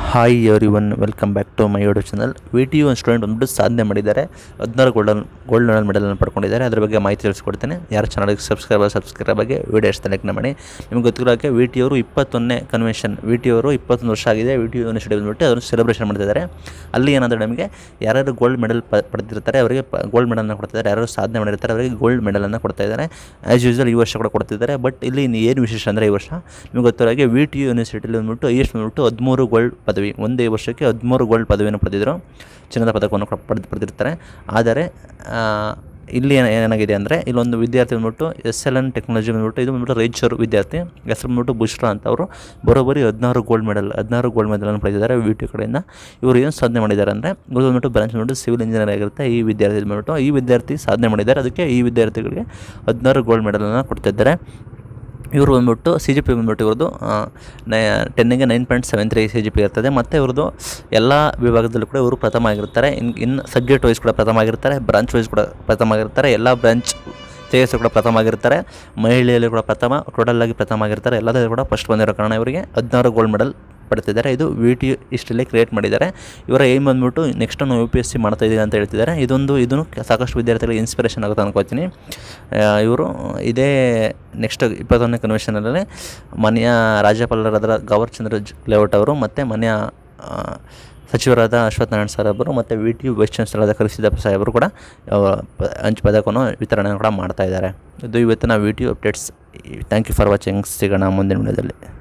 hi everyone welcome back to my YouTube channel V T U ಒಂದು student ಬಂದ್ಬಿಟ್ಟು ಸಾಧನೆ ಮಾಡಿದ್ದಾರೆ ಹದಿನಾರು ಗೋಲ್ಡನ್ ಗೋಲ್ಡ್ ಮೆಡಲ್ ಮೆಡಲನ್ನು ಪಡ್ಕೊಂಡಿದ್ದಾರೆ ಅದ್ರ ಬಗ್ಗೆ ಮಾಹಿತಿ ತಿಳಿಸ್ಕೊಡ್ತೇನೆ ಯಾರು ಚಾನಲ್ಗೆ ಸಬ್ಸ್ಕ್ರೈಬ್ ಸಬ್ಸ್ಕ್ರೈಬ್ ಆಗಿ ವಿಡಿಯೋ ಎಷ್ಟು ಸೆಲೆಕ್ಟ್ ಮಾಡಿ ನಿಮ್ಗೆ ಗೊತ್ತಿರೋಕ್ಕೆ ವಿ ಟಿ ಅವರು ಇಪ್ಪತ್ತೊಂದನೇ ಕನ್ವೆನ್ಷನ್ ವಿ ಟಿ ಅವರು ಇಪ್ಪತ್ತೊಂದು ವರ್ಷ ಆಗಿದೆ ವಿ ಟಿ ಯೂನಿವರ್ಸಿಟಿ ಬಂದ್ಬಿಟ್ಟು ಅದನ್ನು ಸೆಲೆಬ್ರೇಷನ್ ಮಾಡ್ತಿದ್ದಾರೆ ಅಲ್ಲಿ ಏನಾದರೂ ನಮಗೆ ಯಾರ್ಯಾರು ಗೋಲ್ಡ್ ಮೆಡಲ್ ಪ ಪಡೆದಿರ್ತಾರೆ ಅವರಿಗೆ ಗೋಲ್ಡ್ ಮೆಡಲನ್ನು ಕೊಡ್ತಿದ್ದಾರೆ ಯಾರು ಸಾಧನೆ ಮಾಡಿರ್ತಾರೆ ಅವರಿಗೆ ಗೋಲ್ಡ್ ಮೆಡಲನ್ನು ಕೊಡ್ತಾ ಇದ್ದಾರೆ ಆ್ಯಸ್ ಯೂಸ್ವಲ್ ಈ ವರ್ಷ ಕೂಡ ಕೊಡ್ತಿದ್ದಾರೆ ಬಟ್ ಇಲ್ಲಿ ಏನು ವಿಶೇಷ ಅಂದರೆ ಈ ವರ್ಷ ನಿಮ್ಗೆ ಗೊತ್ತಿರೋ ಹಾಗೆ ವಿ ಟಿ ಯು ಯೂನಿವರ್ಸಿಟಿಲಿ ಬಂದ್ಬಿಟ್ಟು ಎಷ್ಟು ಬಂದ್ಬಿಟ್ಟು ಹದಿಮೂರು ಗೋಲ್ಡ್ ಪದವಿ ಒಂದೇ ವರ್ಷಕ್ಕೆ ಹದಿಮೂರು ಗೋಲ್ಡ್ ಪದವಿಯನ್ನು ಪಡೆದಿದ್ರು ಚಿನ್ನದ ಪದಕವನ್ನು ಕೂಡ ಪಡೆದು ಪಡೆದಿರ್ತಾರೆ ಆದರೆ ಆ, ಇಲ್ಲಿ ಏನ ಏನಾಗಿದೆ ಅಂದರೆ ಇಲ್ಲೊಂದು ವಿದ್ಯಾರ್ಥಿ ಬಂದ್ಬಿಟ್ಟು ಎಸ್ ಎಲ್ ಎನ್ ಟೆಕ್ನಾಲಜಿ ಬಂದ್ಬಿಟ್ಟು ಇದು ಬಂದ್ಬಿಟ್ಟು ರಾಯಚೂರು ವಿದ್ಯಾರ್ಥಿ ಹೆಸರು ಬಂದ್ಬಿಟ್ಟು ಬುಷ್ರಾ ಅಂತ ಅವರು ಬರೋಬ್ಬರಿ ಹದಿನಾರು ಗೋಲ್ಡ್ ಮೆಡಲ್ ಹದಿನಾರು ಗೋಲ್ಡ್ ಮೆಡಲನ್ನು ಪಡೆದಿದ್ದಾರೆ ವಿ ಟಿ ಕಡೆಯಿಂದ ಇವರು ಏನು ಸಾಧನೆ ಮಾಡಿದ್ದಾರೆ ಅಂದರೆ ಇವರು ಬಂದ್ಬಿಟ್ಟು ಬ್ರಾಂಚ್ ಬಂದ್ಬಿಟ್ಟು ಸಿವಿಲ್ ಇಂಜಿನಿಯರ್ ಆಗಿರುತ್ತೆ ಈ ವಿದ್ಯಾರ್ಥಿ ಬಂದ್ಬಿಟ್ಟು ಈ ವಿದ್ಯಾರ್ಥಿ ಸಾಧನೆ ಮಾಡಿದ್ದಾರೆ ಅದಕ್ಕೆ ಈ ವಿದ್ಯಾರ್ಥಿಗಳಿಗೆ ಹದಿನಾರು ಗೋಲ್ಡ್ ಮೆಡಲನ್ನು ಕೊಡ್ತಿದ್ದಾರೆ ಇವರು ಬಂದ್ಬಿಟ್ಟು ಸಿ ಜಿ ಪಿ ಬಂದ್ಬಿಟ್ಟು ಇವ್ರದ್ದು ನೈ ಟೆನ್ನಿಗೆ nine point seven three C G P ಇರ್ತದೆ ಮತ್ತು ಇವ್ರದ್ದು ಎಲ್ಲ ವಿಭಾಗದಲ್ಲೂ ಕೂಡ ಇವರು ಪ್ರಥಮ ಆಗಿರ್ತಾರೆ ಇನ್ ಇನ್ನು ಸಬ್ಜೆಕ್ಟ್ ವೈಸ್ ಕೂಡ ಪ್ರಥಮ ಆಗಿರ್ತಾರೆ ಬ್ರಾಂಚ್ ವೈಸ್ ಕೂಡ ಪ್ರಥಮ ಆಗಿರ್ತಾರೆ ಎಲ್ಲ ಬ್ರಾಂಚ್ ತೇಜಸ್ ಕೂಡ ಪ್ರಥಮ ಆಗಿರ್ತಾರೆ ಮಹಿಳೆಯಲ್ಲಿ ಕೂಡ ಪ್ರಥಮ ಟೋಟಲ್ ಆಗಿ ಪ್ರಥಮ ಆಗಿರ್ತಾರೆ ಎಲ್ಲದಲ್ಲೂ ಕೂಡ ಫಸ್ಟ್ ಬಂದಿರೋ ಕಾರಣ ಇವರಿಗೆ ಹದಿನಾರು ಗೋಲ್ಡ್ ಮೆಡಲ್ ಪಡ್ತಿದ್ದಾರೆ ಇದು ವಿ ಟಿ ಇಷ್ಟರಲ್ಲಿ ಕ್ರಿಯೇಟ್ ಮಾಡಿದ್ದಾರೆ ಇವರ ಏಮ್ ಬಂದ್ಬಿಟ್ಟು ನೆಕ್ಸ್ಟ್ ನಾವು ಯು ಪಿ ಎಸ್ ಸಿ ಮಾಡ್ತಾ ಇದ್ದೀವಿ ಅಂತ ಹೇಳ್ತಿದ್ದಾರೆ ಇದೊಂದು ಇದನ್ನು ಸಾಕಷ್ಟು ವಿದ್ಯಾರ್ಥಿಗಳಿಗೆ ಇನ್ಸ್ಪಿರೇಷನ್ ಆಗುತ್ತೆ ಅನ್ಕೋತೀನಿ ಇವರು ಇದೇ ನೆಕ್ಸ್ಟ್ ಇಪ್ಪತ್ತೊಂದನೇ ಕನ್ವೆನ್ಷನಲ್ಲಿ ಮನೆಯ ರಾಜ್ಯಪಾಲರಾದ ಗವರ್ ಚಂದ್ರ ಜ್- ಲೇಔಟ್ ಅವರು ಮತ್ತು ಮನೆಯ ಆ, ಸಚಿವರಾದ ಅಶ್ವಥ್ ನಾರಾಯಣ ಸರ್ ಅವರು ಮತ್ತು ವಿ ಟಿ ಯು ವೈಸ್ ಚಾನ್ಸಲರಾದ ಕರಿಸಿದ್ದಪ್ಪ ಸಾಹೇಬರು ಕೂಡ ಆ, ಪ- ಹಂಚ್ ಪದಕವನ್ನು ವಿತರಣೆ ಕೂಡ ಮಾಡ್ತಾ ಇದ್ದಾರೆ ಇದು ಇವತ್ತಿನ V T U updates thank you for watching ಸಿಗೋಣ ಮುಂದಿನ ವಿಡಿಯೋದಲ್ಲಿ